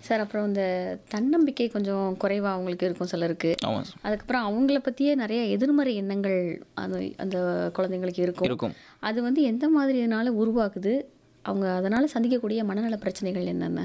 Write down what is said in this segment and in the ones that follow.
sir அப்புறம் இந்த தன்னம்பிக்கை கொஞ்சம் குறைவா அவங்களுக்கு இருக்கும் சிலருக்கு ஆமாம் சார் அதுக்கப்புறம் அவங்கள பற்றியே நிறைய எதிர்மறை எண்ணங்கள் அந்த அந்த குழந்தைங்களுக்கு இருக்கும் இருக்கும் அது வந்து எந்த மாதிரினால உருவாகுது அவங்க அதனால் சந்திக்கக்கூடிய மனநல பிரச்சனைகள் என்னென்ன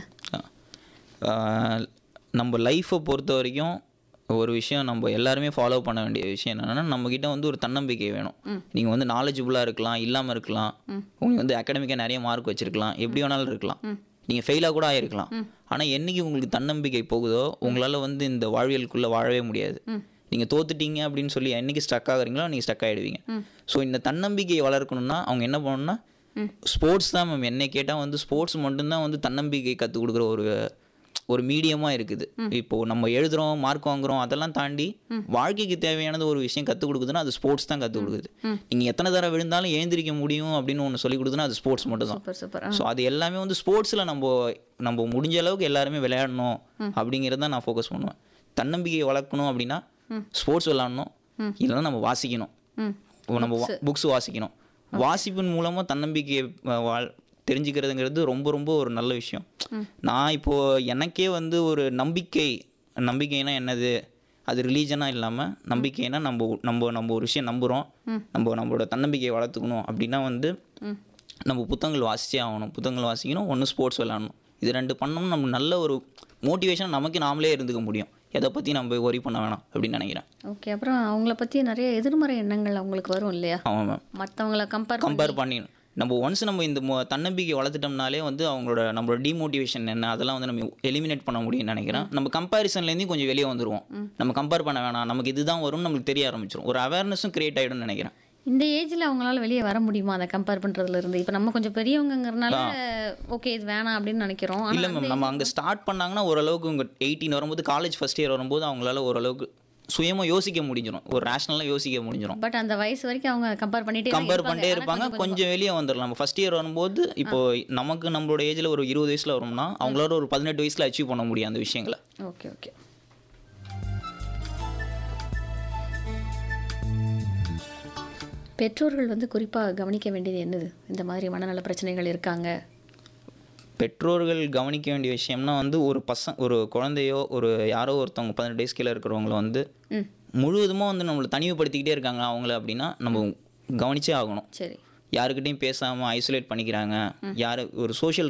ஆஹ் நம்ம லைஃப்பை பொறுத்த வரைக்கும் ஒரு விஷயம் நம்ம எல்லாருமே ஃபாலோ பண்ண வேண்டிய விஷயம் என்னென்னா நம்மக்கிட்ட வந்து ஒரு தன்னம்பிக்கை வேணும் நீங்கள் வந்து நாலேஜபுளாக இருக்கலாம் இல்லாமல் இருக்கலாம் உங்களுக்கு வந்து அகாடமிக்காக நிறைய மார்க் வச்சுருக்கலாம் எப்படி வேணாலும் இருக்கலாம் நீங்கள் ஃபெயிலாக கூட ஆகிருக்கலாம் ஆனால் என்னைக்கு உங்களுக்கு தன்னம்பிக்கை போகுதோ உங்களால் வந்து இந்த வாழ்வியலுக்குள்ளே வாழவே முடியாது நீங்கள் தோத்துட்டீங்க அப்படின்னு சொல்லி என்னைக்கு ஸ்டக் ஆகுறீங்களோ நீங்கள் ஸ்டக் ஆகிடுவீங்க ஸோ இந்த தன்னம்பிக்கையை வளர்க்கணும்னா அவங்க என்ன பண்ணணும்னா ஸ்போர்ட்ஸ் தான் மேம் என்னை கேட்டால் வந்து ஸ்போர்ட்ஸ் மட்டும்தான் வந்து தன்னம்பிக்கை கற்றுக் கொடுக்குற ஒரு ஒரு மீடியமாக இருக்குது இப்போது நம்ம எழுதுகிறோம் மார்க் வாங்குறோம் அதெல்லாம் தாண்டி வாழ்க்கைக்கு தேவையானது ஒரு விஷயம் கற்றுக் கொடுக்குதுன்னா அது ஸ்போர்ட்ஸ் தான் கற்றுக் கொடுக்குது நீங்கள் எத்தனை தடவை விழுந்தாலும் எழுந்திரிக்க முடியும் அப்படின்னு ஒன்று சொல்லி கொடுக்குதுன்னா அது ஸ்போர்ட்ஸ் மட்டும் தான் சூப்பர் சூப்பர் ஸோ அது எல்லாமே வந்து ஸ்போர்ட்ஸில் நம்ம நம்ம முடிஞ்ச அளவுக்கு எல்லாருமே விளையாடணும் அப்படிங்கிறத நான் ஃபோக்கஸ் பண்ணுவேன் தன்னம்பிக்கையை வளர்க்கணும் அப்படின்னா ஸ்போர்ட்ஸ் விளாடணும் இல்லைன்னா நம்ம வாசிக்கணும் ம் இப்போ நம்ம புக்ஸ் வாசிக்கணும் வாசிப்பின் மூலமாக தன்னம்பிக்கையை அஹ், வாழ் தெரிஞ்சுக்கிறதுங்கிறது ரொம்ப ரொம்ப ஒரு நல்ல விஷயம் நான் இப்போது எனக்கே வந்து ஒரு நம்பிக்கை நம்பிக்கைனா என்னது அது ரிலீஜனாக இல்லாமல் நம்பிக்கைனா நம்ம நம்ம நம்ம ஒரு விஷயம் நம்புகிறோம் நம்ம நம்மளோட தன்னம்பிக்கையை வளர்த்துக்கணும் அப்படின்னா வந்து நம்ம புத்தகங்கள் வாசிச்சே ஆகணும் புத்தகங்கள் வாசிக்கணும் ஒன்று ஸ்போர்ட்ஸ் விளாடணும் இது ரெண்டு பண்ணோம்னா நம்ம நல்ல ஒரு மோட்டிவேஷன் நமக்கு நாமளே இருந்துக்க முடியும் எதை பற்றி நம்ம ஒரி பண்ண வேணாம் அப்படின்னு நினைக்கிறேன் ஓகே அப்புறம் அவங்கள பற்றி நிறைய எதிர்மறை எண்ணங்கள் அவங்களுக்கு வரும் இல்லையா ஆமாம் மேம் மற்றவங்கள கம்பேர் கம்பேர் பண்ணி நம்ம ஒன்ஸ் நம்ம இந்த மொ- தன்னம்பிக்கை வளர்த்துட்டோம்னாலே வந்து அவங்களோட நம்மளோட டிமோட்டிவேஷன் என்ன அதெல்லாம் வந்து நம்ம எலிமினேட் பண்ண முடியும்னு நினைக்கிறேன் நம்ம கம்பேரிசன்லேருந்து கொஞ்சம் வெளியே வந்துருவோம் நம்ம கம்பேர் பண்ண வேணாம் நமக்கு இதுதான் வரும்னு நம்மளுக்கு தெரிய ஆரம்பிச்சிடும் ஒரு அவேர்னஸும் கிரியேட் ஆகிடும்னு நினைக்கிறேன் இந்த ஏஜ்ல அவங்களால வெளியே வர முடியுமா அதை கம்பேர் பண்றதுல இருந்து இப்போ நம்ம கொஞ்சம் பெரியவங்கங்கிறனால ஓகே இது வேணாம் அப்படின்னு நினைக்கிறோம் ஆனா இல்லை மேம் நம்ம அங்கே ஸ்டார்ட் பண்ணாங்கன்னா ஓரளவுக்கு உங்கள் எயிட்டீன் வரும்போது காலேஜ் ஃபஸ்ட் இயர் வரும்போது அவங்களால ஓரளவுக்கு சுயமாக யோசிக்க முடிஞ்சிடும் ஒரு ரேஷ்னலாக யோசிக்க முடிஞ்சிடும் பட் அந்த வயசு வரைக்கும் அவங்க கம்பேர் பண்ணிட்டே தான் கம்பேர் பண்ணிட்டே ஆனா இருப்பாங்க கொஞ்சம் கொஞ்சம் வெளியே வந்துடலாம் நம்ம ஃபர்ஸ்ட் இயர் வரும்போது இப்போ நமக்கு நம்மளோட ஏஜில் ஒரு இருபது வயசில் வரும்னா அவங்களோட ஒரு பதினெட்டு வயசில் அச்சீவ் பண்ண முடியும் அந்த விஷயங்களை ஓகே ஓகே பெற்றோர்கள் வந்து குறிப்பாக கவனிக்க வேண்டியது என்னது இந்த மாதிரி மனநல பிரச்சனைகள் இருக்காங்க பெற்றோர்கள் கவனிக்க வேண்டிய விஷயம்னா வந்து ஒரு பசங்க ஒரு குழந்தையோ ஒரு யாரோ ஒருத்தவங்க பதினெட்டு வயசு கீழே இருக்கிறவங்கள வந்து ம் முழுவதுமாக வந்து நம்மளை தனிமைப்படுத்திக்கிட்டே இருக்காங்க அவங்கள அப்படின்னா நம்ம கவனிச்சே ஆகணும் சரி யாருக்கிட்டையும் பேசாமல் ஐசோலேட் பண்ணிக்கிறாங்க யார் ஒரு சோஷியல்